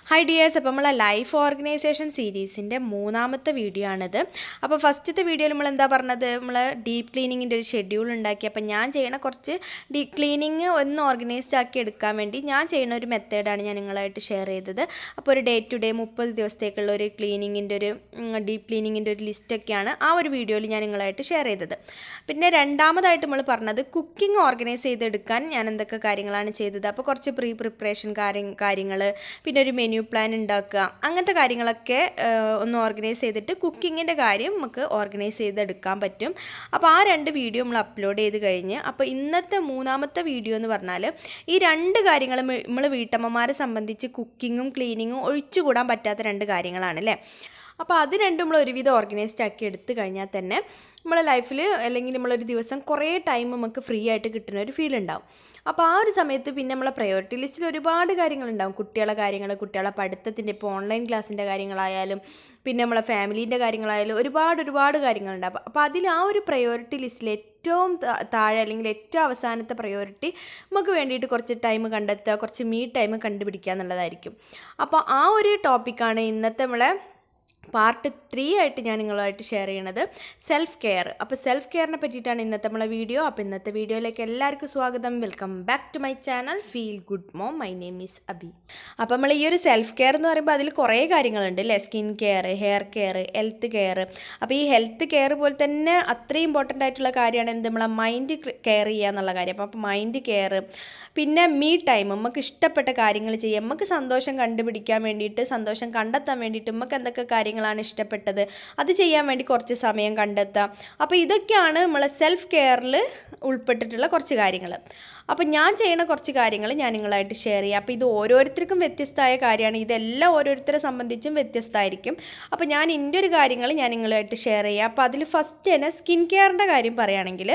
hi dears അപ്പോൾ നമ്മളെ life organisation സീരീസിൻ്റെ മൂന്നാമത്തെ വീഡിയോ ആണിത് അപ്പോൾ ഫസ്റ്റത്തെ വീഡിയോയിൽ നമ്മൾ എന്താ പറഞ്ഞത് നമ്മൾ ഡീപ്പ് ക്ലീനിങ്ങിൻ്റെ ഒരു ഷെഡ്യൂൾ ഉണ്ടാക്കി അപ്പോൾ ഞാൻ ചെയ്യണ കുറച്ച് ഡീപ്പ് ക്ലീനിങ് ഒന്ന് ഓർഗനൈസ്ഡ് ആക്കി എടുക്കാൻ വേണ്ടി ഞാൻ ചെയ്യുന്ന ഒരു മെത്തേഡാണ് ഞാൻ നിങ്ങളായിട്ട് ഷെയർ ചെയ്തത് അപ്പോൾ ഒരു ഡേ ടു ഡേ മുപ്പത് ദിവസത്തേക്കുള്ള ഒരു ക്ലീനിങ്ങിൻ്റെ ഒരു ഡീപ്പ് ക്ലീനിങ്ങിൻ്റെ ഒരു ലിസ്റ്റൊക്കെയാണ് ആ ഒരു വീഡിയോയിൽ ഞാൻ നിങ്ങളായിട്ട് ഷെയർ ചെയ്തത് പിന്നെ രണ്ടാമതായിട്ട് നമ്മൾ പറഞ്ഞത് കുക്കിംഗ് ഓർഗനൈസ് ചെയ്തെടുക്കാൻ ഞാൻ എന്തൊക്കെ കാര്യങ്ങളാണ് ചെയ്തത് അപ്പോൾ കുറച്ച് പ്രീ പ്രിപ്പറേഷൻ കാര്യം കാര്യങ്ങൾ പിന്നെ ഒരു മെനു പ്ലാൻ ഉണ്ടാക്കുക അങ്ങനത്തെ കാര്യങ്ങളൊക്കെ ആ, ഒന്ന് ഓർഗനൈസ് ചെയ്തിട്ട് കുക്കിങ്ങിൻ്റെ കാര്യം നമുക്ക് ഓർഗനൈസ് ചെയ്തെടുക്കാൻ പറ്റും അപ്പോൾ ആ രണ്ട് വീഡിയോ നമ്മൾ അപ്ലോഡ് ചെയ്ത് കഴിഞ്ഞ് അപ്പോൾ ഇന്നത്തെ മൂന്നാമത്തെ വീഡിയോ എന്ന് പറഞ്ഞാൽ ഈ രണ്ട് കാര്യങ്ങൾ നമ്മൾ വീട്ടമ്മമാരെ സംബന്ധിച്ച് കുക്കിങ്ങും ക്ലീനിങ്ങും ഒഴിച്ചുകൂടാൻ പറ്റാത്ത രണ്ട് കാര്യങ്ങളാണ് അല്ലേ അപ്പോൾ അത് രണ്ടും നമ്മൾ ഒരുവിധം ഓർഗനൈസ്ഡ് ആക്കി എടുത്തു കഴിഞ്ഞാൽ തന്നെ നമ്മളെ ലൈഫിൽ അല്ലെങ്കിൽ നമ്മളൊരു ദിവസം കുറേ ടൈം നമുക്ക് ഫ്രീ ആയിട്ട് കിട്ടുന്ന ഒരു ഫീൽ ഉണ്ടാവും അപ്പോൾ ആ ഒരു സമയത്ത് പിന്നെ നമ്മളെ പ്രയോറിറ്റി ലിസ്റ്റിൽ ഒരുപാട് കാര്യങ്ങളുണ്ടാവും കുട്ടികളെ കാര്യങ്ങൾ കുട്ടികളെ പഠിത്തത്തിൻ്റെ ഇപ്പോൾ ഓൺലൈൻ ക്ലാസ്സിൻ്റെ കാര്യങ്ങളായാലും പിന്നെ നമ്മളെ ഫാമിലീൻ്റെ കാര്യങ്ങളായാലും ഒരുപാട് ഒരുപാട് കാര്യങ്ങളുണ്ടാവും അപ്പോൾ അതിൽ ആ ഒരു പ്രയോറിറ്റി ലിസ്റ്റിൽ ഏറ്റവും താ- താഴെ അല്ലെങ്കിൽ ഏറ്റവും അവസാനത്തെ പ്രയോറിറ്റി നമുക്ക് വേണ്ടിയിട്ട് കുറച്ച് ടൈം കണ്ടെത്തുക കുറച്ച് മീ ടൈം കണ്ടുപിടിക്കുക എന്നുള്ളതായിരിക്കും അപ്പോൾ ആ ഒരു ടോപ്പിക്കാണ് ഇന്നത്തെ നമ്മളെ പാർട്ട് ത്രീ ആയിട്ട് ഞാൻ നിങ്ങളുമായിട്ട് ഷെയർ ചെയ്യണത് സെൽഫ് കെയർ അപ്പോൾ സെൽഫ് കെയറിനെ പറ്റിയിട്ടാണ് ഇന്നത്തെ നമ്മളെ വീഡിയോ അപ്പോൾ ഇന്നത്തെ വീഡിയോയിലേക്ക് എല്ലാവർക്കും സ്വാഗതം welcome back to my channel feel good mom my name is Abi അപ്പോൾ നമ്മൾ ഈ ഒരു സെൽഫ് കെയർ എന്ന് പറയുമ്പോൾ അതിൽ കുറേ കാര്യങ്ങളുണ്ട് അല്ലേ skin care hair care health care അപ്പോൾ ഈ ഹെൽത്ത് കെയർ പോലെ തന്നെ അത്രയും ഇമ്പോർട്ടൻ്റ് ആയിട്ടുള്ള കാര്യമാണ് എന്ത് നമ്മളെ മൈൻഡ് കെയർ ചെയ്യുക എന്നുള്ള കാര്യം അപ്പോൾ മൈൻഡ് കെയർ പിന്നെ മീ ടൈം നമുക്ക് ഇഷ്ടപ്പെട്ട കാര്യങ്ങൾ ചെയ്യാം നമുക്ക് സന്തോഷം കണ്ടുപിടിക്കാൻ വേണ്ടിയിട്ട് സന്തോഷം കണ്ടെത്താൻ വേണ്ടിയിട്ട് നമുക്ക് എന്തൊക്കെ കാര്യങ്ങളാണ് ഇഷ്ടപ്പെട്ടത് അത് ചെയ്യാൻ വേണ്ടി കുറച്ച് സമയം കണ്ടെത്താം അപ്പോൾ ഇതൊക്കെയാണ് നമ്മളെ സെൽഫ് കെയറിൽ ഉൾപ്പെട്ടിട്ടുള്ള കുറച്ച് കാര്യങ്ങൾ അപ്പോൾ ഞാൻ ചെയ്യണ കുറച്ച് കാര്യങ്ങൾ ഞാൻ നിങ്ങളായിട്ട് ഷെയർ ചെയ്യാം അപ്പോൾ ഇത് ഓരോരുത്തർക്കും വ്യത്യസ്തമായ കാര്യമാണ് ഇതെല്ലാം ഓരോരുത്തരെ സംബന്ധിച്ചും വ്യത്യസ്തമായിരിക്കും അപ്പോൾ ഞാൻ എൻ്റെ ഒരു കാര്യങ്ങൾ ഞാൻ നിങ്ങളുമായിട്ട് ഷെയർ ചെയ്യാം അപ്പോൾ അതിൽ ഫസ്റ്റ് തന്നെ സ്കിൻ കെയറിൻ്റെ കാര്യം പറയുകയാണെങ്കിൽ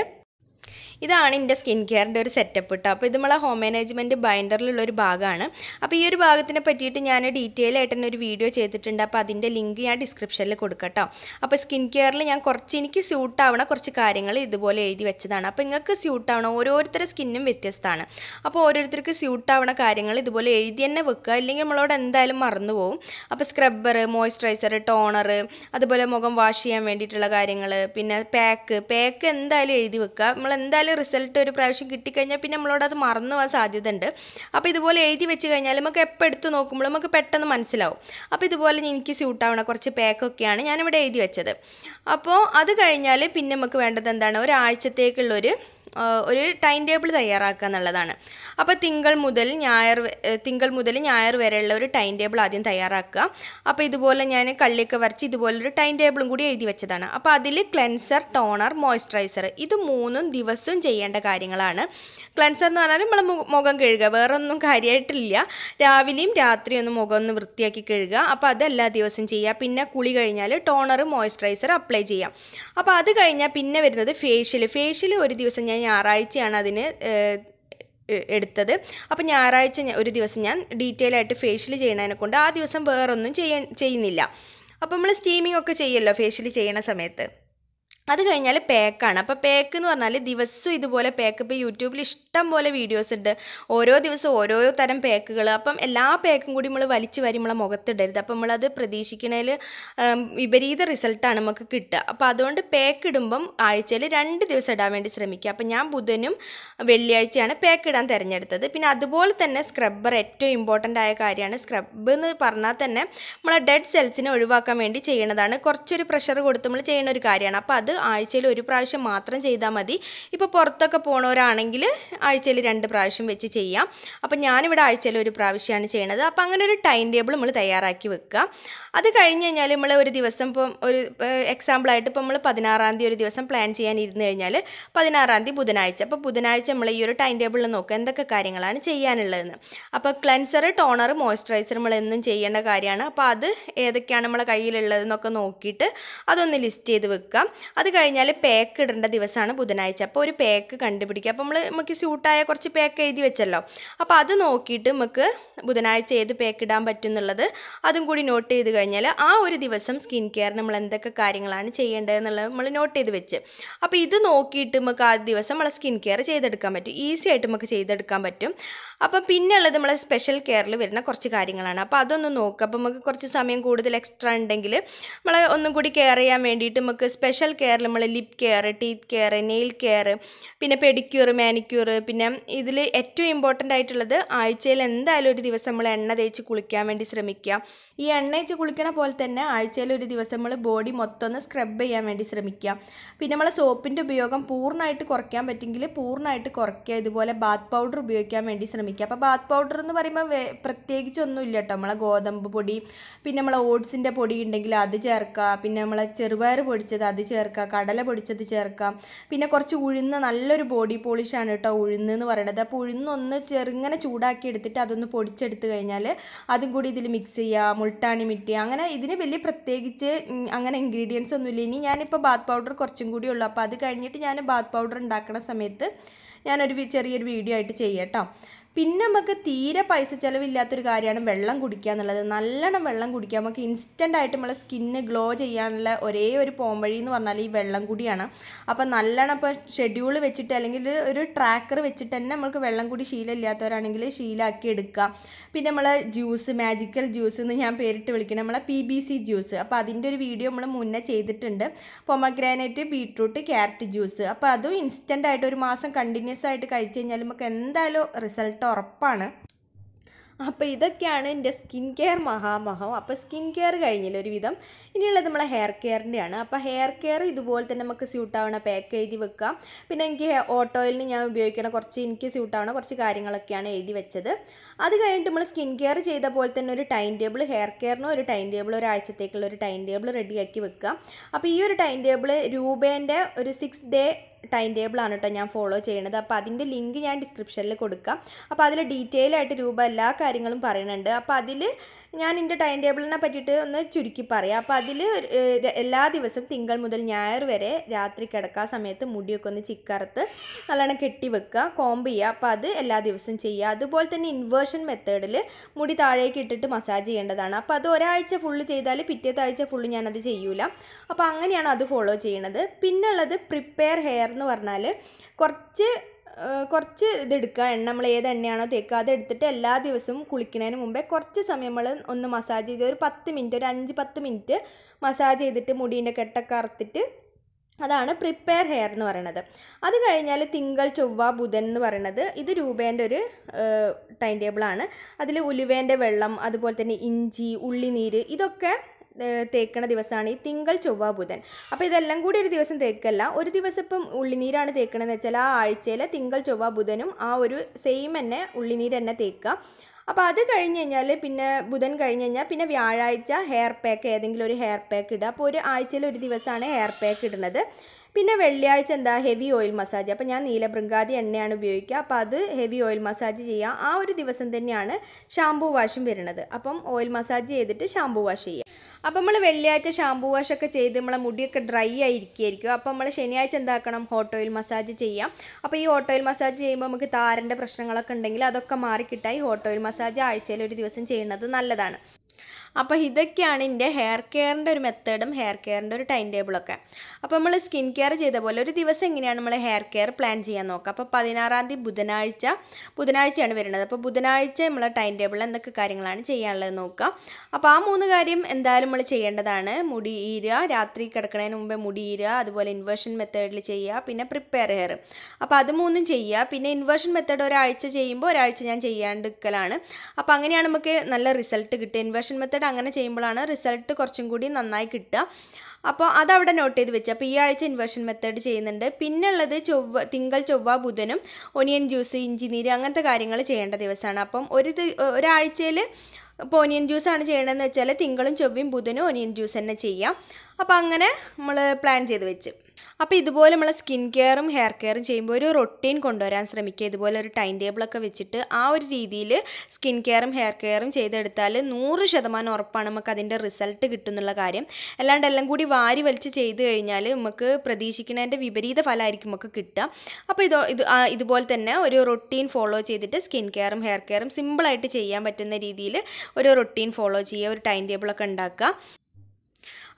ഇതാണ് എൻ്റെ സ്കിൻ കെയറിൻ്റെ ഒരു സെറ്റപ്പ് കേട്ടോ അപ്പോൾ ഇത് നമ്മളെ ഹോം മാനേജ്മെൻറ്റ് ബൈൻഡറിലുള്ള ഒരു ഭാഗമാണ് അപ്പോൾ ഈ ഒരു ഭാഗത്തിനെ പറ്റിയിട്ട് ഞാൻ ഡീറ്റെയിൽ ആയിട്ട് തന്നെ ഒരു വീഡിയോ ചെയ്തിട്ടുണ്ട് അപ്പോൾ അതിൻ്റെ ലിങ്ക് ഞാൻ ഡിസ്ക്രിപ്ഷനിൽ കൊടുക്കാം കേട്ടോ അപ്പോൾ സ്കിൻ കെയറിൽ ഞാൻ കുറച്ച് എനിക്ക് സ്യൂട്ട് ആവണ കുറച്ച് കാര്യങ്ങൾ ഇതുപോലെ എഴുതി വെച്ചതാണ് അപ്പോൾ നിങ്ങൾക്ക് സ്യൂട്ട് ആവണ ഓരോരുത്തരുടെ സ്കിന്നും വ്യത്യസ്തമാണ് അപ്പോൾ ഓരോരുത്തർക്ക് സ്യൂട്ട് ആവണ കാര്യങ്ങൾ ഇതുപോലെ എഴുതി തന്നെ വെക്കുക അല്ലെങ്കിൽ നമ്മളോട് എന്തായാലും മറന്നു പോകും അപ്പോൾ സ്ക്രബ്ബർ മോയ്സ്ചറൈസർ ടോണർ അതുപോലെ മുഖം വാഷ് ചെയ്യാൻ വേണ്ടിയിട്ടുള്ള കാര്യങ്ങൾ പിന്നെ പാക്ക് പാക്ക് എന്തായാലും എഴുതി വെക്കുക നമ്മൾ എന്തായാലും റിസൾട്ട് ഒരു പ്രാവശ്യം കിട്ടിക്കഴിഞ്ഞാൽ പിന്നെ നമ്മളോട് അത് മറന്നു പോകാൻ സാധ്യത ഉണ്ട് അപ്പോൾ ഇതുപോലെ എഴുതി വെച്ച് കഴിഞ്ഞാൽ നമുക്ക് എപ്പോൾ എടുത്ത് നോക്കുമ്പോൾ നമുക്ക് പെട്ടെന്ന് മനസ്സിലാവും അപ്പോൾ ഇതുപോലെ എനിക്ക് സ്യൂട്ട് ആവണ കുറച്ച് പാക്കൊക്കെയാണ് ഞാനിവിടെ എഴുതി വെച്ചത് അപ്പോൾ അത് കഴിഞ്ഞാൽ പിന്നെ നമുക്ക് വേണ്ടത് എന്താണ് ഒരാഴ്ചത്തേക്കുള്ളൊരു ആ, ഒരു ടൈം ടേബിൾ തയ്യാറാക്കുക എന്നുള്ളതാണ് അപ്പോൾ തിങ്കൾ മുതൽ ഞായർ വെ- ഏ, തിങ്കൾ മുതൽ ഞായർ വരെയുള്ള ഒരു ടൈം ടേബിൾ ആദ്യം തയ്യാറാക്കുക അപ്പോൾ ഇതുപോലെ ഞാൻ കള്ളിയൊക്കെ വരച്ച് ഇതുപോലൊരു ടൈം ടേബിളും കൂടി എഴുതി വെച്ചതാണ് അപ്പോൾ അതിൽ ക്ലെൻസർ ടോണർ മോയ്സ്ചറൈസർ ഇത് മൂന്നും ദിവസവും ചെയ്യേണ്ട കാര്യങ്ങളാണ് ക്ലെൻസർ എന്ന് പറഞ്ഞാൽ നമ്മൾ മുഖം കഴുകുക വേറെ ഒന്നും കാര്യമായിട്ടില്ല രാവിലെയും രാത്രിയും ഒന്ന് മുഖം ഒന്ന് വൃത്തിയാക്കി കഴുകുക അപ്പോൾ അത് എല്ലാ ദിവസവും ചെയ്യുക പിന്നെ കുളി കഴിഞ്ഞാൽ ടോണർ മോയ്സ്ചറൈസർ അപ്ലൈ ചെയ്യാം അപ്പോൾ അത് കഴിഞ്ഞാൽ പിന്നെ വരുന്നത് ഫേഷ്യൽ ഫേഷ്യൽ ഒരു ദിവസം ഞാൻ ഞായറാഴ്ചയാണ് അതിന് ഏഹ്, എ- എടുത്തത് അപ്പോൾ ഞായറാഴ്ച ഞാൻ- ഒരു ദിവസം ഞാൻ ഡീറ്റെയിൽ ആയിട്ട് ഫേഷ്യൽ ചെയ്യണതിനെ കൊണ്ട് ആ ദിവസം വേറൊന്നും ചെയ്യാൻ ചെയ്യുന്നില്ല അപ്പോൾ നമ്മൾ സ്റ്റീമിംഗ് ഒക്കെ ചെയ്യുമല്ലോ ഫേഷ്യൽ ചെയ്യണ സമയത്ത് അത് കഴിഞ്ഞാൽ പാക്കാണ് അപ്പോൾ പാക്ക് എന്ന് പറഞ്ഞാൽ ദിവസവും ഇതുപോലെ പാക്ക് ഇപ്പോൾ യൂട്യൂബിൽ ഇഷ്ടം പോലെ വീഡിയോസ് ഉണ്ട് ഓരോ ദിവസവും ഓരോ തരം പാക്കുകൾ അപ്പം എല്ലാ പാക്കും കൂടി നമ്മൾ വലിച്ചു വരി നമ്മളെ മുഖത്തിടരുത് അപ്പം നമ്മളത് പ്രതീക്ഷിക്കുന്നതിൽ വിപരീത റിസൾട്ടാണ് നമുക്ക് കിട്ടുക അപ്പോൾ അതുകൊണ്ട് പാക്ക് ഇടുമ്പം ആഴ്ചയിൽ രണ്ട് ദിവസം ഇടാൻ വേണ്ടി ശ്രമിക്കുക അപ്പം ഞാൻ ബുധനും വെള്ളിയാഴ്ചയാണ് പാക്ക് ഇടാൻ തിരഞ്ഞെടുത്തത് പിന്നെ അതുപോലെ തന്നെ സ്ക്രബ്ബർ ഏറ്റവും ഇമ്പോർട്ടൻ്റ് ആയ കാര്യമാണ് സ്ക്രബ് എന്ന് പറഞ്ഞാൽ തന്നെ നമ്മളെ ഡെഡ് സെൽസിനെ ഒഴിവാക്കാൻ വേണ്ടി ചെയ്യണതാണ് കുറച്ചൊരു പ്രഷർ കൊടുത്ത് നമ്മൾ ചെയ്യുന്ന ഒരു കാര്യമാണ് അപ്പോൾ അത് ആഴ്ചയിൽ ഒരു പ്രാവശ്യം മാത്രം ചെയ്താൽ മതി ഇപ്പോൾ പുറത്തൊക്കെ പോണവരാണെങ്കിൽ ആഴ്ചയിൽ രണ്ട് പ്രാവശ്യം വെച്ച് ചെയ്യാം അപ്പോൾ ഞാനിവിടെ ആഴ്ചയിൽ ഒരു പ്രാവശ്യമാണ് ചെയ്യണത് അപ്പോൾ അങ്ങനെ ഒരു ടൈം ടേബിൾ നമ്മൾ തയ്യാറാക്കി വെക്കുക അത് കഴിഞ്ഞ് കഴിഞ്ഞാൽ നമ്മൾ ഒരു ദിവസം ഇപ്പം ഒരു എക്സാമ്പിളായിട്ട് ഇപ്പോൾ നമ്മൾ പതിനാറാം തീയതി ഒരു ദിവസം പ്ലാൻ ചെയ്യാൻ ഇരുന്ന് കഴിഞ്ഞാൽ പതിനാറാം തീയതി ബുധനാഴ്ച അപ്പോൾ ബുധനാഴ്ച നമ്മൾ ഈ ഒരു ടൈം ടേബിളിൽ നോക്കുക എന്തൊക്കെ കാര്യങ്ങളാണ് ചെയ്യാനുള്ളതെന്ന് അപ്പോൾ ക്ലെൻസർ ടോണർ മോയ്സ്ചറൈസർ നമ്മൾ എന്നും ചെയ്യേണ്ട കാര്യമാണ് അപ്പോൾ അത് ഏതൊക്കെയാണ് നമ്മളെ കയ്യിലുള്ളതെന്നൊക്കെ നോക്കിയിട്ട് അതൊന്ന് ലിസ്റ്റ് ചെയ്ത് വെക്കാം അത് കഴിഞ്ഞാൽ പാക്ക് ഇടേണ്ട ദിവസമാണ് ബുധനാഴ്ച അപ്പോൾ ഒരു പാക്ക് കണ്ടുപിടിക്കുക അപ്പോൾ നമ്മൾ നമുക്ക് സ്യൂട്ടായ കുറച്ച് പാക്ക് എഴുതി വെച്ചല്ലോ അപ്പോൾ അത് നോക്കിയിട്ട് നമുക്ക് ബുധനാഴ്ച ഏത് പാക്ക് ഇടാൻ പറ്റും എന്നുള്ളത് അതും കൂടി നോട്ട് ചെയ്ത് കഴിഞ്ഞാൽ ആ ഒരു ദിവസം സ്കിൻ കെയർ നമ്മൾ എന്തൊക്കെ കാര്യങ്ങളാണ് ചെയ്യേണ്ടതെന്നുള്ളത് നമ്മൾ നോട്ട് ചെയ്ത് വെച്ച് അപ്പോൾ ഇത് നോക്കിയിട്ട് നമുക്ക് ആ ദിവസം നമ്മളെ സ്കിൻ കെയർ ചെയ്തെടുക്കാൻ പറ്റും ഈസി ആയിട്ട് നമുക്ക് ചെയ്തെടുക്കാൻ പറ്റും അപ്പം പിന്നെ ഉള്ളത് നമ്മളെ സ്പെഷ്യൽ കെയറിൽ വരുന്ന കുറച്ച് കാര്യങ്ങളാണ് അപ്പോൾ അതൊന്ന് നോക്കുക അപ്പോൾ നമുക്ക് കുറച്ച് സമയം കൂടുതൽ എക്സ്ട്രാ ഉണ്ടെങ്കിൽ നമ്മൾ ഒന്നും കൂടി കെയർ ചെയ്യാൻ വേണ്ടിയിട്ട് നമുക്ക് സ്പെഷ്യൽ കെയറിൽ നമ്മൾ lip care teeth care nail care പിന്നെ പെഡിക്യൂർ മാനിക്യൂർ പിന്നെ ഇതിൽ ഏറ്റവും ഇമ്പോർട്ടൻ്റ് ആയിട്ടുള്ളത് ആഴ്ചയിൽ എന്തായാലും ഒരു ദിവസം നമ്മൾ എണ്ണ തേച്ച് കുളിക്കാൻ വേണ്ടി ശ്രമിക്കുക ഈ എണ്ണ തേച്ച് കുളിക്കണ പോലെ തന്നെ ആഴ്ചയിൽ ഒരു ദിവസം നമ്മൾ ബോഡി മൊത്തം ഒന്ന് സ്ക്രബ് ചെയ്യാൻ വേണ്ടി ശ്രമിക്കുക പിന്നെ നമ്മൾ സോപ്പിൻ്റെ ഉപയോഗം പൂർണ്ണമായിട്ട് കുറയ്ക്കാൻ പറ്റുമെങ്കിൽ പൂർണ്ണമായിട്ട് കുറയ്ക്കുക ഇതുപോലെ ബാത്ത് പൗഡർ ഉപയോഗിക്കാൻ വേണ്ടി ശ്രമിക്കുക അപ്പോൾ ബാത്ത് പൗഡർ എന്ന് പറയുമ്പോൾ വേ- പ്രത്യേകിച്ചൊന്നും ഇല്ല കേട്ടോ നമ്മളെ ഗോതമ്പ് പൊടി പിന്നെ നമ്മളെ ഓട്സിൻ്റെ പൊടി ഉണ്ടെങ്കിൽ അത് ചേർക്കുക പിന്നെ നമ്മളെ ചെറുപയർ പൊടിച്ചത് അത് ചേർക്കുക കടല പൊടിച്ചത് ചേർക്കാം പിന്നെ കുറച്ച് ഉഴുന്ന് നല്ലൊരു ബോഡി പോളിഷാണ് കേട്ടോ ഉഴുന്ന് എന്ന് പറയുന്നത് അപ്പോൾ ഉഴുന്നൊന്ന് ചെറുങ്ങനെ ചൂടാക്കി എടുത്തിട്ട് അതൊന്ന് പൊടിച്ചെടുത്ത് കഴിഞ്ഞാൽ അതും കൂടി ഇതിൽ മിക്സ് ചെയ്യുക മുൾട്ടാണി മിട്ടി അങ്ങനെ ഇതിന് വലിയ പ്രത്യേകിച്ച് ഉം, അങ്ങനെ ഇൻഗ്രീഡിയൻസ് ഒന്നുമില്ല ഇനി ഞാനിപ്പോൾ ബാത്ത് പൗഡർ കുറച്ചും കൂടി ഉള്ളൂ അപ്പോൾ അത് കഴിഞ്ഞിട്ട് ഞാൻ ബാത്ത് പൗഡർ ഉണ്ടാക്കുന്ന സമയത്ത് ഞാനൊരു വി- ചെറിയൊരു വീഡിയോ ആയിട്ട് ചെയ്യാം കേട്ടോ പിന്നെ നമുക്ക് തീരെ പൈസ ചിലവില്ലാത്തൊരു കാര്യമാണ് വെള്ളം കുടിക്കുക എന്നുള്ളത് നല്ലോണം വെള്ളം കുടിക്കുക നമുക്ക് ഇൻസ്റ്റൻ്റ് ആയിട്ട് നമ്മളെ സ്കിന്ന് ഗ്ലോ ചെയ്യാനുള്ള ഒരേ ഒരു പോംവഴി എന്ന് പറഞ്ഞാൽ ഈ വെള്ളം കുടിയാണ് അപ്പം നല്ലോണം ഇപ്പോൾ ഷെഡ്യൂൾ വെച്ചിട്ട് അല്ലെങ്കിൽ ഒരു ട്രാക്കർ വെച്ചിട്ട് തന്നെ നമുക്ക് വെള്ളം കൂടി ശീലമില്ലാത്തവരാണെങ്കിൽ ശീലമാക്കി എടുക്കാം പിന്നെ നമ്മൾ ജ്യൂസ് മാജിക്കൽ ജ്യൂസ് എന്ന് ഞാൻ പേരിട്ട് വിളിക്കണം നമ്മളെ പി ബി സി ജ്യൂസ് അപ്പോൾ അതിൻ്റെ ഒരു വീഡിയോ നമ്മൾ മുന്നേ ചെയ്തിട്ടുണ്ട് പൊമഗ്രാനൈറ്റ് ബീട്രൂട്ട് ക്യാരറ്റ് ജ്യൂസ് അപ്പോൾ അതും ഇൻസ്റ്റൻ്റ് ആയിട്ട് ഒരു മാസം കണ്ടിന്യൂസ് ആയിട്ട് കഴിച്ച് കഴിഞ്ഞാൽ നമുക്ക് എന്തായാലും റിസൾട്ട് ഉറപ്പാണ് അപ്പോൾ ഇതൊക്കെയാണ് എൻ്റെ സ്കിൻ കെയർ മഹാമഹം അപ്പോൾ സ്കിൻ കെയർ കഴിഞ്ഞില്ല ഒരുവിധം ഇനിയുള്ളത് നമ്മളെ ഹെയർ കെയറിൻ്റെയാണ് അപ്പോൾ ഹെയർ കെയർ ഇതുപോലെ തന്നെ നമുക്ക് സ്യൂട്ടാവണ പാക്ക് എഴുതി വെക്കാം പിന്നെ എനിക്ക് ഓട്ടോയിലിന് ഞാൻ ഉപയോഗിക്കണ കുറച്ച് എനിക്ക് സ്യൂട്ടാവണ കുറച്ച് കാര്യങ്ങളൊക്കെയാണ് എഴുതി വെച്ചത് അത് കഴിഞ്ഞിട്ട് നമ്മൾ സ്കിൻ കെയർ ചെയ്ത പോലെ തന്നെ ഒരു ടൈം ടേബിൾ ഹെയർ കെയറിന് ഒരു ടൈം ടേബിൾ ഒരാഴ്ചത്തേക്കുള്ള ഒരു ടൈം ടേബിൾ റെഡിയാക്കി വെക്കുക അപ്പോൾ ഈ ഒരു ടൈം ടേബിൾ രൂപേൻ്റെ ഒരു സിക്സ് ഡേ ടൈം ടേബിളാണ് കേട്ടോ ഞാൻ ഫോളോ ചെയ്യണത് അപ്പോൾ അതിൻ്റെ ലിങ്ക് ഞാൻ ഡിസ്ക്രിപ്ഷനിൽ കൊടുക്കാം അപ്പോൾ അതിൽ ഡീറ്റെയിൽ ആയിട്ട് രൂപ എല്ലാ കാര്യങ്ങളും പറയുന്നുണ്ട് അപ്പോൾ അതിൽ ഞാൻ എൻ്റെ ടൈം ടേബിളിനെ പറ്റിയിട്ട് ഒന്ന് ചുരുക്കി പറയാം അപ്പോൾ അതിൽ എല്ലാ ദിവസവും തിങ്കൾ മുതൽ ഞായർ വരെ രാത്രി കിടക്കാൻ സമയത്ത് മുടിയൊക്കെ ഒന്ന് ചിക്കറുത്ത് നല്ലോണം കെട്ടി വെക്കുക കോംബ് ചെയ്യുക അപ്പോൾ അത് എല്ലാ ദിവസവും ചെയ്യുക അതുപോലെ തന്നെ ഇൻവേർഷൻ മെത്തേഡിൽ മുടി താഴേക്ക് ഇട്ടിട്ട് മസാജ് ചെയ്യേണ്ടതാണ് അപ്പോൾ അത് ഒരാഴ്ച ഫുള്ള് ചെയ്താൽ പിറ്റേത്തെ ആഴ്ച ഫുള്ള് ഞാനത് ചെയ്യൂല അപ്പോൾ അങ്ങനെയാണ് അത് ഫോളോ ചെയ്യണത് പിന്നുള്ളത് പ്രിപ്പയർ ഹെയർ എന്ന് പറഞ്ഞാൽ കുറച്ച് ഏഹ് കുറച്ച് ഇതെടുക്കുക എണ്ണ നമ്മൾ ഏത് എണ്ണയാണോ തേക്കുക അത് എടുത്തിട്ട് എല്ലാ ദിവസവും കുളിക്കുന്നതിന് മുമ്പേ കുറച്ച് സമയം നമ്മൾ ഒന്ന് മസാജ് ചെയ്ത് ഒരു പത്ത് മിനിറ്റ് ഒരു അഞ്ച് പത്ത് മിനിറ്റ് മസാജ് ചെയ്തിട്ട് മുടീൻ്റെ കെട്ടൊക്കെ അറുത്തിട്ട് അതാണ് പ്രിപ്പയർ ഹെയർ എന്ന് പറയുന്നത് അത് കഴിഞ്ഞാൽ തിങ്കൾ ചൊവ്വ ബുധൻ എന്ന് പറയുന്നത് ഇത് രൂപേൻ്റെ ഒരു ടൈം ടേബിളാണ് അതിൽ ഉലുവേൻ്റെ വെള്ളം അതുപോലെ തന്നെ ഇഞ്ചി ഉള്ളിനീര് ഇതൊക്കെ ഏഹ് തേക്കണ ദിവസമാണ് ഈ തിങ്കൾ ചൊവ്വ ബുധൻ അപ്പോൾ ഇതെല്ലാം കൂടി ഒരു ദിവസം തേക്കല്ല ഒരു ദിവസം ഇപ്പം ഉള്ളിനീരാണ് തേക്കണമെന്ന് വെച്ചാൽ ആ ആഴ്ചയിൽ തിങ്കൾ ചൊവ്വ ബുധനും ആ ഒരു സെയിം തന്നെ ഉള്ളിനീര് തന്നെ തേക്കുക അപ്പോൾ അത് കഴിഞ്ഞ് കഴിഞ്ഞാൽ പിന്നെ ബുധൻ കഴിഞ്ഞ് കഴിഞ്ഞാൽ പിന്നെ വ്യാഴാഴ്ച ഹെയർ പാക്ക് ഏതെങ്കിലും ഒരു ഹെയർ പാക്ക് ഇടുക അപ്പോൾ ഒരു ആഴ്ചയിൽ ഒരു ദിവസമാണ് ഹെയർ പാക്ക് ഇടുന്നത് പിന്നെ വെള്ളിയാഴ്ച എന്താ ഹെവി ഓയിൽ മസാജ് അപ്പോൾ ഞാൻ നീലബൃങ്കാതി എണ്ണയാണ് ഉപയോഗിക്കുക അപ്പോൾ അത് ഹെവി ഓയിൽ മസാജ് ചെയ്യുക ആ ഒരു ദിവസം തന്നെയാണ് ഷാംപൂ വാഷും വരുന്നത് അപ്പം ഓയിൽ മസാജ് ചെയ്തിട്ട് ഷാംപൂ വാഷ് ചെയ്യുക അപ്പം നമ്മൾ വെള്ളിയാഴ്ച ഷാംപൂ വാഷൊക്കെ ചെയ്ത് നമ്മളെ മുടിയൊക്കെ ഡ്രൈ ആയിരിക്കുമായിരിക്കും അപ്പം നമ്മൾ ശനിയാഴ്ച എന്താക്കണം ഹോട്ട് ഓയിൽ മസാജ് ചെയ്യാം അപ്പോൾ ഈ ഹോട്ട് ഓയിൽ മസാജ് ചെയ്യുമ്പോൾ നമുക്ക് താരൻ്റെ പ്രശ്നങ്ങളൊക്കെ ഉണ്ടെങ്കിൽ അതൊക്കെ മാറിക്കിട്ടായി ഹോട്ട് ഓയിൽ മസാജ് ആഴ്ചയിൽ ഒരു ദിവസം ചെയ്യുന്നത് നല്ലതാണ് അപ്പോൾ ഇതൊക്കെയാണ് എൻ്റെ ഹെയർ കെയറിൻ്റെ ഒരു മെത്തേഡും ഹെയർ കെയറിൻ്റെ ഒരു ടൈം ടേബിളൊക്കെ അപ്പോൾ നമ്മൾ സ്കിൻ കെയർ ചെയ്ത പോലെ ഒരു ദിവസം എങ്ങനെയാണ് നമ്മൾ ഹെയർ കെയർ പ്ലാൻ ചെയ്യാൻ നോക്കുക അപ്പോൾ പതിനാറാം തീയതി ബുധനാഴ്ച ബുധനാഴ്ചയാണ് വരുന്നത് അപ്പോൾ ബുധനാഴ്ച നമ്മളെ ടൈം ടേബിളിൽ എന്തൊക്കെ കാര്യങ്ങളാണ് ചെയ്യാനുള്ളത് നോക്കുക അപ്പോൾ ആ മൂന്ന് കാര്യം എന്തായാലും നമ്മൾ ചെയ്യേണ്ടതാണ് മുടി ഈരുക രാത്രി കിടക്കുന്നതിന് മുമ്പേ മുടി ഈരുക അതുപോലെ ഇൻവേർഷൻ മെത്തേഡിൽ ചെയ്യുക പിന്നെ പ്രിപ്പയർ ഹെയർ അപ്പോൾ അത് മൂന്നും ചെയ്യുക പിന്നെ ഇൻവേർഷൻ മെത്തേഡ് ഒരാഴ്ച ചെയ്യുമ്പോൾ ഒരാഴ്ച ഞാൻ ചെയ്യാണ്ടിരിക്കലാണ് അപ്പോൾ അങ്ങനെയാണ് നമുക്ക് നല്ല റിസൾട്ട് കിട്ടുക ഇൻവേർഷൻ മെത്തേഡ് അങ്ങനെ ചെയ്യുമ്പോഴാണ് റിസൾട്ട് കുറച്ചും കൂടി നന്നായി കിട്ടുക അപ്പോൾ അതവിടെ നോട്ട് ചെയ്ത് വെച്ച് അപ്പോൾ ഈ ആഴ്ച ഇൻവേർഷൻ മെത്തേഡ് ചെയ്യുന്നുണ്ട് പിന്നെ ഉള്ളത് ചൊവ്വ തിങ്കൾ ചൊവ്വ ബുധനും ഒനിയൻ ജ്യൂസ് ഇഞ്ചി നീര് അങ്ങനത്തെ കാര്യങ്ങൾ ചെയ്യേണ്ട ദിവസമാണ് അപ്പം ഒരു ദി- ഒരാഴ്ചയിൽ ഇപ്പോൾ ഒനിയൻ ജ്യൂസാണ് ചെയ്യണമെന്ന് വെച്ചാൽ തിങ്കളും ചൊവ്വയും ബുധനും ഒനിയൻ ജ്യൂസ് തന്നെ ചെയ്യാം അപ്പോൾ അങ്ങനെ നമ്മൾ പ്ലാൻ ചെയ്ത് വെച്ച് അപ്പോൾ ഇതുപോലെ നമ്മൾ സ്കിൻ കെയറും ഹെയർ കെയറും ചെയ്യുമ്പോൾ ഒരു റൊട്ടീൻ കൊണ്ടുവരാൻ ശ്രമിക്കുക ഇതുപോലെ ഒരു ടൈം ടേബിളൊക്കെ വെച്ചിട്ട് ആ ഒരു രീതിയിൽ സ്കിൻ കെയറും ഹെയർ കെയറും ചെയ്തെടുത്താൽ നൂറ് ശതമാനം ഉറപ്പാണ് നമുക്ക് അതിൻ്റെ റിസൾട്ട് കിട്ടുന്നുള്ള കാര്യം അല്ലാണ്ട് എല്ലാം കൂടി വാരി വലിച്ച് ചെയ്ത് കഴിഞ്ഞാൽ നമുക്ക് പ്രതീക്ഷിക്കുന്നതിൻ്റെ വിപരീത ഫലമായിരിക്കും നമുക്ക് കിട്ടുക അപ്പോൾ ഇതോ ഇത് ആ, ഇതുപോലെ തന്നെ ഒരു റൊട്ടീൻ ഫോളോ ചെയ്തിട്ട് സ്കിൻ കെയറും ഹെയർ കെയറും സിമ്പിളായിട്ട് ചെയ്യാൻ പറ്റുന്ന രീതിയിൽ ഒരു റൊട്ടീൻ ഫോളോ ചെയ്യുക ഒരു ടൈം ടേബിളൊക്കെ ഉണ്ടാക്കുക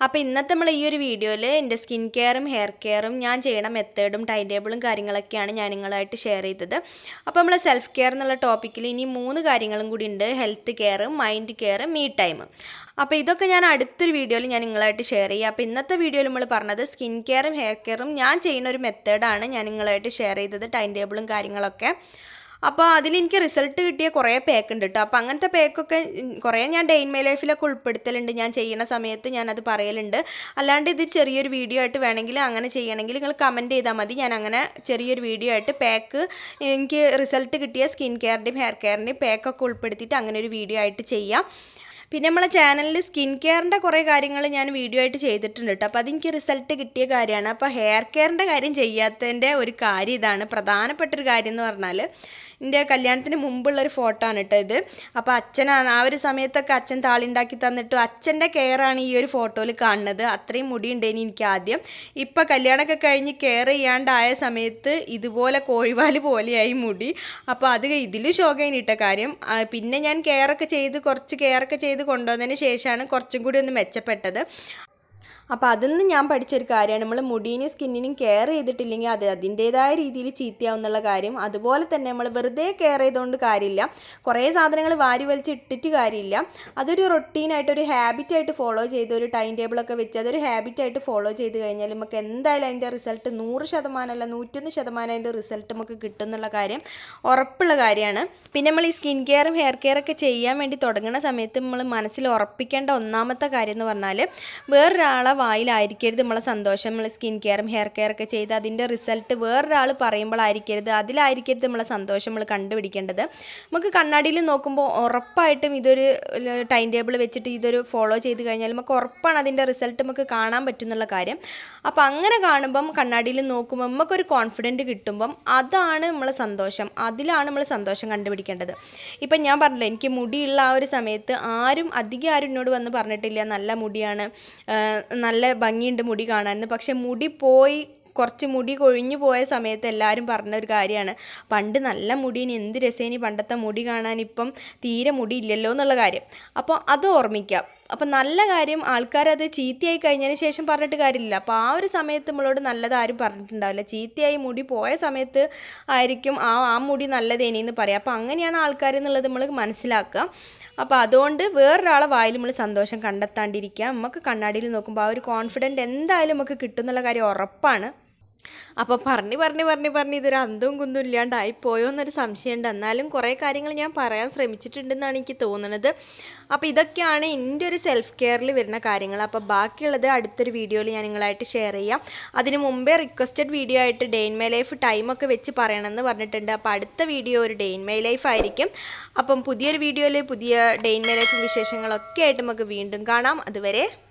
അപ്പോൾ ഇന്നത്തെ നമ്മൾ ഈ ഒരു വീഡിയോയിൽ എൻ്റെ സ്കിൻ കെയറും ഹെയർ കെയറും ഞാൻ ചെയ്യണ മെത്തേഡും ടൈം ടേബിളും കാര്യങ്ങളൊക്കെയാണ് ഞാൻ നിങ്ങളായിട്ട് ഷെയർ ചെയ്തത് അപ്പോൾ നമ്മൾ സെൽഫ് കെയർ എന്നുള്ള ടോപ്പിക്കിൽ ഇനി മൂന്ന് കാര്യങ്ങളും കൂടി ഉണ്ട് health care mind care me time അപ്പോൾ ഇതൊക്കെ ഞാൻ അടുത്തൊരു വീഡിയോയിൽ ഞാൻ നിങ്ങളായിട്ട് ഷെയർ ചെയ്യുക അപ്പോൾ ഇന്നത്തെ വീഡിയോയിൽ നമ്മൾ പറഞ്ഞത് സ്കിൻ കെയറും ഹെയർ കെയറും ഞാൻ ചെയ്യുന്ന ഒരു മെത്തേഡാണ് ഞാൻ നിങ്ങളായിട്ട് ഷെയർ ചെയ്തത് ടൈം ടേബിളും കാര്യങ്ങളൊക്കെ അപ്പോൾ അതിലെനിക്ക് റിസൾട്ട് കിട്ടിയ കുറേ പേക്ക് ഉണ്ട് കേട്ടോ അപ്പോൾ അങ്ങനത്തെ പേക്കൊക്കെ കുറേ ഞാൻ ഡെയിൻ മൈ ലൈഫിലൊക്കെ ഉൾപ്പെടുത്തലുണ്ട് ഞാൻ ചെയ്യുന്ന സമയത്ത് ഞാനത് പറയലുണ്ട് അല്ലാണ്ട് ഇത് ചെറിയൊരു വീഡിയോ ആയിട്ട് വേണമെങ്കിൽ അങ്ങനെ ചെയ്യണമെങ്കിൽ നിങ്ങൾ കമൻറ്റ് ചെയ്താൽ മതി ഞാൻ അങ്ങനെ ചെറിയൊരു വീഡിയോ ആയിട്ട് പാക്ക് എനിക്ക് റിസൾട്ട് കിട്ടിയ സ്കിൻ കെയറിൻ്റെയും ഹെയർ കെയറിൻ്റെയും പാക്കൊക്കെ ഉൾപ്പെടുത്തിയിട്ട് അങ്ങനെ ഒരു വീഡിയോ ആയിട്ട് ചെയ്യാം പിന്നെ നമ്മളെ ചാനലിൽ സ്കിൻ കെയറിൻ്റെ കുറേ കാര്യങ്ങൾ ഞാൻ വീഡിയോ ആയിട്ട് ചെയ്തിട്ടുണ്ട് കേട്ടോ അപ്പോൾ അതെനിക്ക് റിസൾട്ട് കിട്ടിയ കാര്യമാണ് അപ്പോൾ ഹെയർ കെയറിൻ്റെ കാര്യം ചെയ്യാത്തതിൻ്റെ ഒരു കാര്യം ഇതാണ് പ്രധാനപ്പെട്ടൊരു കാര്യം എന്ന് പറഞ്ഞാൽ എൻ്റെ കല്യാണത്തിന് മുമ്പുള്ള ഒരു ഫോട്ടോ ആണ് കേട്ടോ ഇത് അപ്പോൾ അച്ഛനാണ് ആ ഒരു സമയത്തൊക്കെ അച്ഛൻ താളിണ്ടാക്കി തന്നിട്ട് അച്ഛൻ്റെ കെയറാണ് ഈ ഒരു ഫോട്ടോയിൽ കാണുന്നത് അത്രയും മുടി ഉണ്ടേനി എനിക്ക് ആദ്യം ഇപ്പോൾ കല്യാണമൊക്കെ കഴിഞ്ഞ് കെയർ ചെയ്യാണ്ടായ സമയത്ത് ഇതുപോലെ കോഴിവാല് പോലെയായി മുടി അപ്പോൾ അത് ഇതിൽ ശോകയിനിട്ട കാര്യം ആ, പിന്നെ ഞാൻ കെയറൊക്കെ ചെയ്ത് കുറച്ച് കെയറൊക്കെ ചെയ്ത് കൊണ്ടുവന്നതിന് ശേഷമാണ് കുറച്ചും കൂടി ഒന്ന് മെച്ചപ്പെട്ടത് അപ്പോൾ അതിന്ന് ഞാൻ പഠിച്ചൊരു കാര്യമാണ് നമ്മൾ മുടീനും സ്കിന്നിനും കെയർ ചെയ്തിട്ടില്ലെങ്കിൽ അത് അതിൻ്റേതായ രീതിയിൽ ചീത്തയാവും എന്നുള്ള കാര്യം അതുപോലെ തന്നെ നമ്മൾ വെറുതെ കെയർ ചെയ്തുകൊണ്ട് കാര്യമില്ല കുറേ സാധനങ്ങൾ വാരി വലിച്ച് ഇട്ടിട്ട് കാര്യമില്ല അതൊരു റൊട്ടീനായിട്ട് ഒരു ഹാബിറ്റായിട്ട് ഫോളോ ചെയ്ത് ഒരു ടൈം ടേബിളൊക്കെ വെച്ച് അതൊരു ഹാബിറ്റായിട്ട് ഫോളോ ചെയ്ത് കഴിഞ്ഞാൽ നമുക്ക് എന്തായാലും അതിൻ്റെ റിസൾട്ട് നൂറ് ശതമാനമല്ല നൂറ്റൊന്ന് ശതമാനം അതിൻ്റെ റിസൾട്ട് നമുക്ക് കിട്ടും എന്നുള്ള കാര്യം ഉറപ്പുള്ള കാര്യമാണ് പിന്നെ നമ്മൾ ഈ സ്കിൻ കെയറും ഹെയർ കെയറൊക്കെ ചെയ്യാൻ വേണ്ടി തുടങ്ങുന്ന സമയത്ത് നമ്മൾ മനസ്സിൽ ഉറപ്പിക്കേണ്ട ഒന്നാമത്തെ കാര്യം എന്ന് പറഞ്ഞാൽ വേറൊരാളെ വായിലായിരിക്കരുത് നമ്മളെ സന്തോഷം നമ്മൾ സ്കിൻ കെയറും ഹെയർ കെയറൊക്കെ ചെയ്ത് അതിൻ്റെ റിസൾട്ട് വേറൊരാൾ പറയുമ്പോഴായിരിക്കരുത് അതിലായിരിക്കരുത് നമ്മളെ സന്തോഷം നമ്മൾ കണ്ടുപിടിക്കേണ്ടത് നമുക്ക് കണ്ണാടിയിൽ നോക്കുമ്പോൾ ഉറപ്പായിട്ടും ഇതൊരു ടൈം ടേബിൾ വെച്ചിട്ട് ഇതൊരു ഫോളോ ചെയ്ത് കഴിഞ്ഞാൽ നമുക്ക് ഉറപ്പാണ് അതിൻ്റെ റിസൾട്ട് നമുക്ക് കാണാൻ പറ്റും എന്നുള്ള കാര്യം അപ്പോൾ അങ്ങനെ കാണുമ്പം കണ്ണാടിയിൽ നോക്കുമ്പോൾ നമുക്കൊരു കോൺഫിഡൻറ്റ് കിട്ടുമ്പം അതാണ് നമ്മളെ സന്തോഷം അതിലാണ് നമ്മൾ സന്തോഷം കണ്ടുപിടിക്കേണ്ടത് ഇപ്പം ഞാൻ പറഞ്ഞില്ല എനിക്ക് മുടിയുള്ള ആ ഒരു സമയത്ത് ആരും അധികം ആരും എന്നോട് വന്ന് പറഞ്ഞിട്ടില്ല നല്ല മുടിയാണ് ആ, നല്ല ഭംഗിയുണ്ട് മുടി കാണാൻ പക്ഷെ മുടി പോയി കുറച്ച് മുടി കൊഴിഞ്ഞു പോയ സമയത്ത് എല്ലാവരും പറഞ്ഞ ഒരു കാര്യമാണ് പണ്ട് നല്ല മുടീന് എന്ത് രസേനി പണ്ടത്തെ മുടി കാണാൻ ഇപ്പം തീരെ മുടി ഇല്ലല്ലോ എന്നുള്ള കാര്യം അപ്പോൾ അത് ഓർമ്മിക്കാം അപ്പം നല്ല കാര്യം ആൾക്കാരത് ചീത്തയായി കഴിഞ്ഞതിന് ശേഷം പറഞ്ഞിട്ട് കാര്യമില്ല അപ്പോൾ ആ ഒരു സമയത്ത് നമ്മളോട് നല്ലത് ആരും പറഞ്ഞിട്ടുണ്ടാവില്ല ചീത്തയായി മുടി പോയ സമയത്ത് ആയിരിക്കും ആ ആ മുടി നല്ലതേനിന്ന് പറയാം അപ്പോൾ അങ്ങനെയാണ് ആൾക്കാർ എന്നുള്ളത് നമ്മൾ മനസ്സിലാക്കുക അപ്പോൾ അതുകൊണ്ട് വേറൊരാളെ വായിൽ നമ്മൾ സന്തോഷം കണ്ടെത്താണ്ടിരിക്കുക നമുക്ക് കണ്ണാടിയിൽ നോക്കുമ്പോൾ ആ ഒരു കോൺഫിഡൻറ്റ് എന്തായാലും നമുക്ക് കിട്ടുന്നുള്ള കാര്യം ഉറപ്പാണ് അപ്പോൾ പറഞ്ഞ് പറഞ്ഞ് പറഞ്ഞ് പറഞ്ഞ് ഇതൊരു അന്തവും കുന്തും ഇല്ലാണ്ടായി പോയോ എന്നൊരു സംശയമുണ്ട് എന്നാലും കുറേ കാര്യങ്ങൾ ഞാൻ പറയാൻ ശ്രമിച്ചിട്ടുണ്ടെന്നാണ് എനിക്ക് തോന്നുന്നത് അപ്പോൾ ഇതൊക്കെയാണ് എൻ്റെ ഒരു സെൽഫ് കെയറിൽ വരുന്ന കാര്യങ്ങൾ അപ്പോൾ ബാക്കിയുള്ളത് അടുത്തൊരു വീഡിയോയിൽ ഞാൻ നിങ്ങളായിട്ട് ഷെയർ ചെയ്യാം അതിന് മുമ്പേ റിക്വസ്റ്റഡ് വീഡിയോ ആയിട്ട് ഡേ ഇൻ മൈ ലൈഫ് ടൈമൊക്കെ വെച്ച് പറയണമെന്ന് പറഞ്ഞിട്ടുണ്ട് അപ്പോൾ അടുത്ത വീഡിയോ ഒരു ഡേ ഇൻ മൈ ലൈഫ് ആയിരിക്കും അപ്പം പുതിയൊരു വീഡിയോയിൽ പുതിയ ഡേ ഇൻ മൈ ലൈഫ് വിശേഷങ്ങളൊക്കെ ആയിട്ട് നമുക്ക് വീണ്ടും കാണാം അതുവരെ